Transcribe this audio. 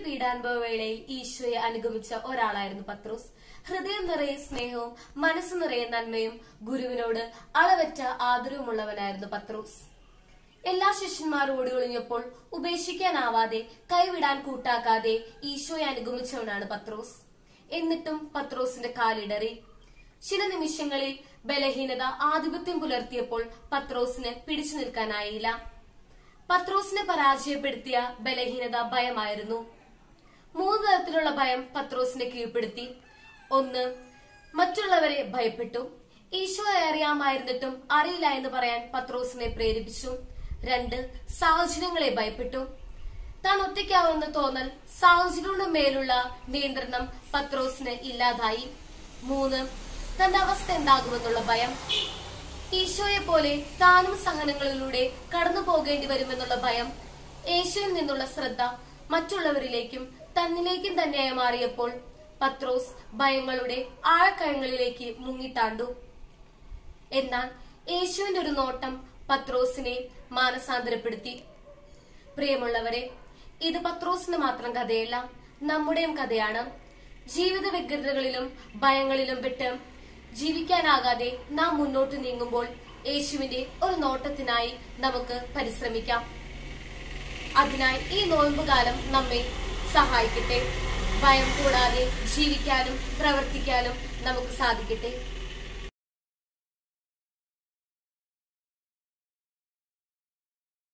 പീഡാനുഭവ വേളയിൽ ഈശോയെ അനുഗമിച്ച ഒരാളായിരുന്നു പത്രോസ് ഹൃദയം നിറയെ സ്നേഹവും മനസ്സ് നിറയെ നന്മയും ഗുരുവിനോട് അളവറ്റ ആദരവുമുള്ളവനായിരുന്നു പത്രോസ് എല്ലാ ശിഷ്യന്മാരും ഓടിയൊളിഞ്ഞപ്പോൾ ഉപേക്ഷിക്കാനാവാതെ കൈവിടാൻ കൂട്ടാക്കാതെ ഈശോയെ അനുഗമിച്ചവനാണ് പത്രോസ് എന്നിട്ടും പത്രോസിന്റെ കാലിടറി ചില നിമിഷങ്ങളിൽ ബലഹീനത ആധിപത്യം പുലർത്തിയപ്പോൾ പത്രോസിന് പിടിച്ചു നിൽക്കാനായില്ല പത്രോസിനെ പരാജയപ്പെടുത്തിയ ബലഹീനത ഭയമായിരുന്നു മൂന്ന് തരത്തിലുള്ള ഭയം പത്രോസിനെ കീഴ്പ്പെടുത്തി ഒന്ന് മറ്റുള്ളവരെ ഭയപ്പെട്ടു ഈശോയെ അറിയാമായിരുന്നിട്ടും അറിയില്ല എന്ന് പറയാൻ പത്രോസിനെ പ്രേരിപ്പിച്ചു രണ്ട് സാഹചര്യങ്ങളെ ഭയപ്പെട്ടു താൻ ഒറ്റയ്ക്കാവുന്ന തോന്നൽ സാഹചര്യങ്ങളുടെ മേലുള്ള നിയന്ത്രണം പത്രോസിന് ഇല്ലാതായി മൂന്ന് തന്റെ അവസ്ഥ എന്താകുമെന്നുള്ള ഭയം ഈശോയെ പോലെ താനും സഹനങ്ങളിലൂടെ കടന്നു പോകേണ്ടി വരുമെന്നുള്ള ഭയം യേശുവിൽ നിന്നുള്ള ശ്രദ്ധ മറ്റുള്ളവരിലേക്കും തന്നിലേക്കും തന്നെയായി മാറിയപ്പോൾ പത്രോസ് ഭയങ്ങളുടെ ആഴക്കഴങ്ങളിലേക്ക് മുങ്ങിത്താണ്ടു എന്നാൽ യേശുവിന്റെ ഒരു നോട്ടം പത്രോസിനെ മാനസാന്തരപ്പെടുത്തി പ്രിയമുള്ളവരെ ഇത് പത്രോസിന് മാത്രം കഥയല്ല നമ്മുടെയും കഥയാണ് ജീവിത വ്യഗ്രതകളിലും ഭയങ്ങളിലും പെട്ട് ജീവിക്കാനാകാതെ നാം മുന്നോട്ട് നീങ്ങുമ്പോൾ യേശുവിന്റെ ഒരു നോട്ടത്തിനായി നമുക്ക് പരിശ്രമിക്കാം അതിനായി ഈ നോയമ്പുകാലം നമ്മെ സഹായിക്കട്ടെ ഭയം കൂടാതെ ജീവിക്കാനും പ്രവർത്തിക്കാനും നമുക്ക് സാധിക്കട്ടെ